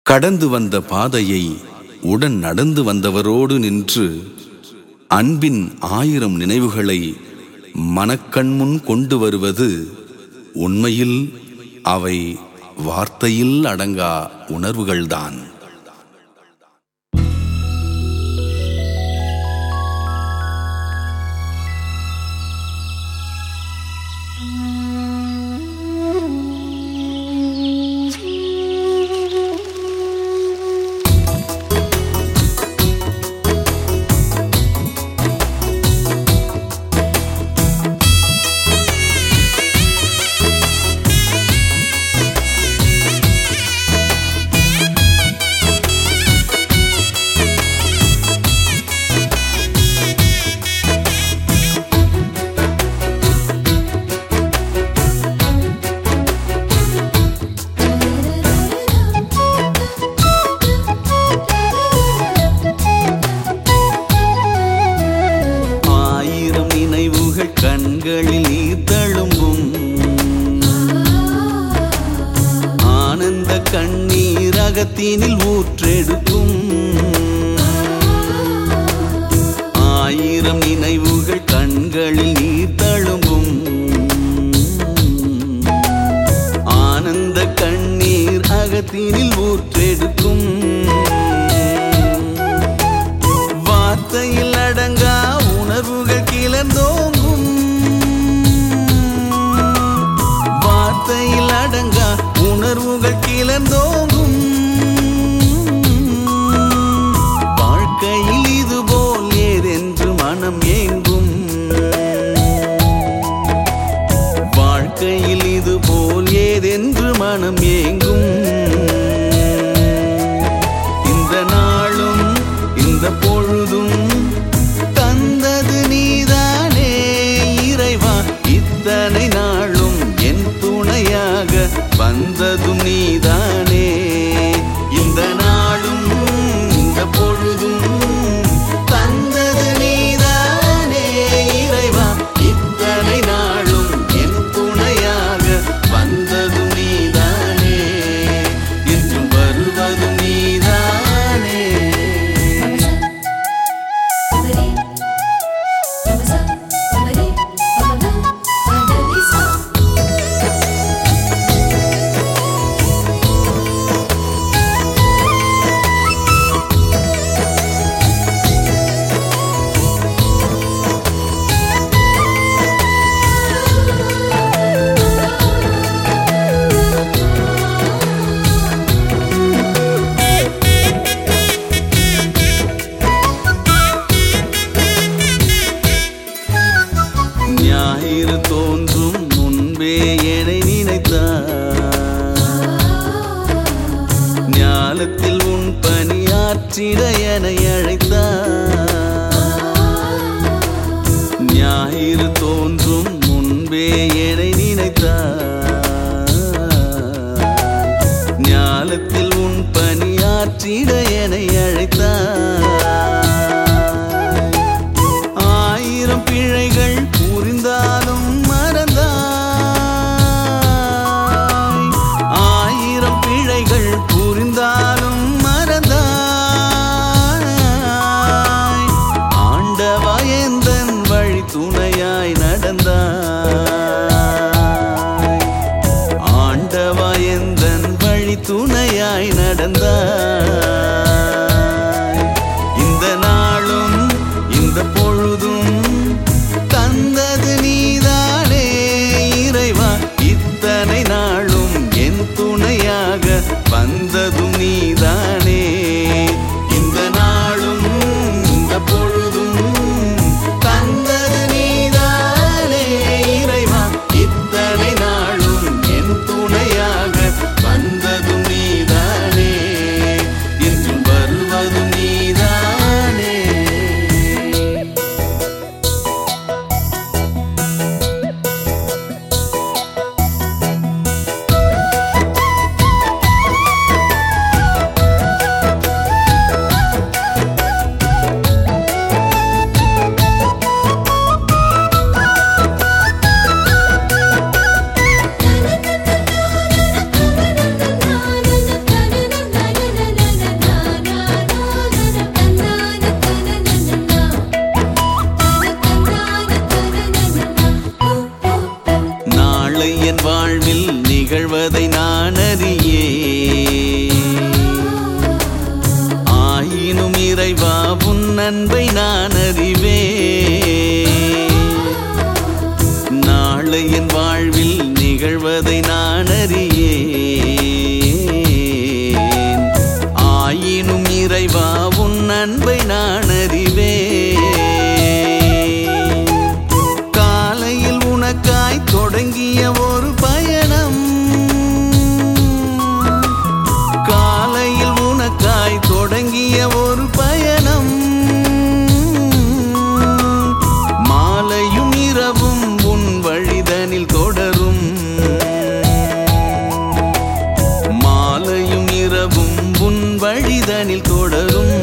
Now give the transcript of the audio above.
கடந்து வந்த பாதையை உடன் நடந்து வந்தவரோடு நின்று அன்பின் ஆயிரம் நினைவுகளை மனக்கண்முன் கொண்டு வருவது உண்மையில் அவை வார்த்தையில் அடங்கா உணர்வுகள்தான் ஆயிரம் நினைவுகள் கண்களில் நீர் தழும்பும் ஆனந்த கண்ணீர் அகத்தினில் ஊற்றெடுக்கும் ஆயிரம் நினைவுகள் கண்களில் நீர் தழும்பும் ஆனந்த கண்ணீர் அகத்தினில் ஊற்றெடுக்கும் வார்த்தையில் அடங்கா உணர்வுகள் கிளர்ந்தோங்கும் வார்த்தையில் அடங்கா உணர்வுகள் கிளர்ந்தோங்கும் வாழ்க்கையில் இதுபோல் ஏதென்று மனம் ஏங்கும் வாழ்க்கையில் இதுபோல் ஏதென்று மனம் ஏங்கும் இந்த நாளும் இந்த பொழுதும் தந்தது நீதானே இறைவா இத்தனை நாளும் என் துணையாக வந்ததும் நீதானே இந்த நாளும் இந்த பொழுதும் தந்தது நீதானே இறைவா இத்தனை நாளும் என் துணையாக வந்ததும் நீதானே என்றும் வருவதும் நீதானே ஞாயிறு தோன்றும் முன்பே என்னை நினைத்தார் ஞாலத்தில் உன் பணியாற்றிட என அழைத்தார் ஞாயிறு தோன்றும் முன்பே என்னை நினைத்தார் ஞாலத்தில் உன் பணியாற்றிட என அழைத்தார் ஆயிரம் பிழைகள் புரிந்தாலும் மறந்தாய் ஆயிரம் பிழைகள் புரிந்தாலும் மறந்தாய் ஆண்டவா எந்தன் வழி துணையாய் நடந்தாய் ஆண்டவா எந்தன் வழி துணையாய் நடந்தாய் இந்த நாளும் இந்த பொழுதும் தந்தது நீதானே இறைவா இத்தனை நாளும் என் துணையாக வந்ததும் நீதானே இந்த நாளும் இந்த பொழுதும் தந்தது நீதானே இறைவா இத்தனை நாளும் என் துணையாக வந்ததும் நீதானே என்றும் வருவதும் நீதானே அன்பை நான் அறிவேன் நாளை என் வாழ்வில் நிகழ்வதை நான் அறியேன் ஆயினும் இறைவா உன் அன்பை நான் அறிவேன் காலையில் உனக்காய் தொடங்கிய ஒரு பயணம் காலையில் உனக்காய் தொடங்கிய ஒரு பயணம் மாலையும் இரவும் உன் வழிதனில் தொடரும் மாலையும் இரவும் உன் வழிதனில் தொடரும்